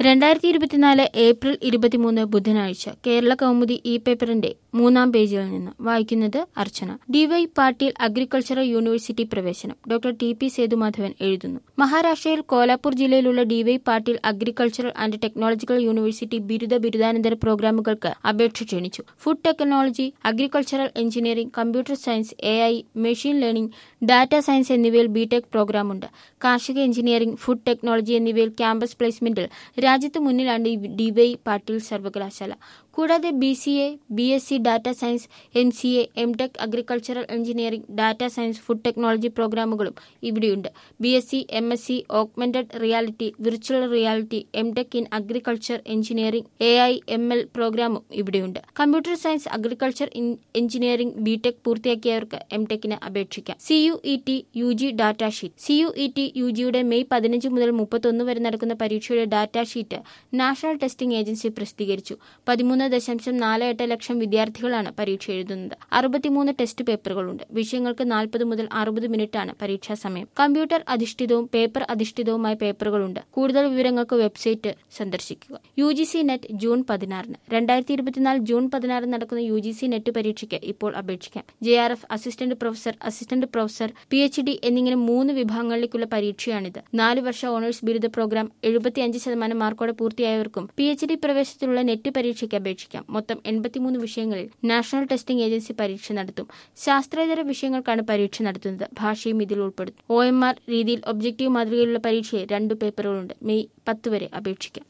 രണ്ടായിരത്തി ഇരുപത്തിനാല് ഏപ്രിൽ ഇരുപത്തിമൂന്ന് ബുധനാഴ്ച കേരള കൗമുദി ഇ പേപ്പറിന്റെ മൂന്നാം പേജിൽ നിന്ന് വായിക്കുന്നത് Archana D Y Patil agricultural university പ്രവേശനം ഡോക്ടർ ടി പി സേതുമാധവൻ എഴുതുന്നു മഹാരാഷ്ട്രയിൽ കോലാപൂർ ജില്ലയിലുള്ള D Y Patil agricultural and technological university ബിരുദ ബിരുദാനന്തര പ്രോഗ്രാമുകൾക്ക് അപേക്ഷ ക്ഷണിച്ചു food technology agricultural engineering computer science A I machine learning data science എന്നിവയിൽ ബിടെക് പ്രോഗ്രാമുണ്ട് കാർഷിക എഞ്ചിനീയറിംഗ് ഫുഡ് ടെക്നോളജി എന്നിവയിൽ ക്യാമ്പസ് പ്ലേസ്മെന്റിൽ രാജ്യത്ത് മുന്നിലാണ് ഡിവൈ പാട്ടീൽ സർവകലാശാല കൂടാതെ B C A B S C data science M C A M tech agricultural engineering data science food technology പ്രോഗ്രാമുകളും ഇവിടെയുണ്ട് B S C M S C augmented reality virtual reality M tech in agriculture engineering A I M L പ്രോഗ്രാമും ഇവിടെയുണ്ട് computer science agriculture engineering B tech പൂർത്തിയാക്കിയവർക്ക് M ടെക്കിന് അപേക്ഷിക്കാം C U E T U G data sheet C U E T U ജിയുടെ May പതിനഞ്ച് മുതൽ മുപ്പത്തൊന്ന് വരെ നടക്കുന്ന പരീക്ഷയുടെ data sheet national testing agency പ്രസിദ്ധീകരിച്ചു പതിമൂന്ന് ദശാംശം നാല് എട്ട് ലക്ഷം വിദ്യാർത്ഥികളാണ് പരീക്ഷ എഴുതുന്നത് അറുപത്തിമൂന്ന് ടെസ്റ്റ് പേപ്പറുകളുണ്ട് വിഷയങ്ങൾക്ക് നാൽപ്പത് മുതൽ അറുപത് മിനിറ്റാണ് പരീക്ഷാ സമയം കമ്പ്യൂട്ടർ അധിഷ്ഠിതവും പേപ്പർ അധിഷ്ഠിതവുമായ പേപ്പറുകളുണ്ട് കൂടുതൽ വിവരങ്ങൾക്ക് വെബ്സൈറ്റ് സന്ദർശിക്കുക U G C net June പതിനാറിന് രണ്ടായിരത്തി ഇരുപത്തിനാല് ജൂൺ പതിനാറിന് നടക്കുന്ന യു ജി സി നെറ്റ് പരീക്ഷയ്ക്ക് ഇപ്പോൾ അപേക്ഷിക്കാം J R F assistant professor assistant professor P H D എന്നിങ്ങനെ മൂന്ന് വിഭാഗങ്ങളിലേക്കുള്ള പരീക്ഷയാണിത് നാല് വർഷ ഓണേഴ്സ് ബിരുദ പ്രോഗ്രാം എഴുപത്തിയഞ്ച് ശതമാനം മാർക്കോടെ പൂർത്തിയായവർക്കും പി എച്ച് ഡി പ്രവേശനത്തിലുള്ള നെറ്റ് പരീക്ഷയ്ക്ക് അപേക്ഷിക്കാം മൊത്തം എൺപത്തിമൂന്ന് വിഷയങ്ങളിൽ നാഷണൽ ടെസ്റ്റിംഗ് ഏജൻസി പരീക്ഷ നടത്തും ശാസ്ത്രേതര വിഷയങ്ങൾക്കാണ് പരീക്ഷ നടത്തുന്നത് ഭാഷയും ഇതിൽ ഉൾപ്പെടുത്തും ഒ എം ആർ രീതിയിൽ ഒബ്ജക്റ്റീവ് മാതൃകയിലുള്ള പരീക്ഷയിൽ രണ്ടു പേപ്പറുകളുണ്ട് മെയ് പത്ത് വരെ അപേക്ഷിക്കാം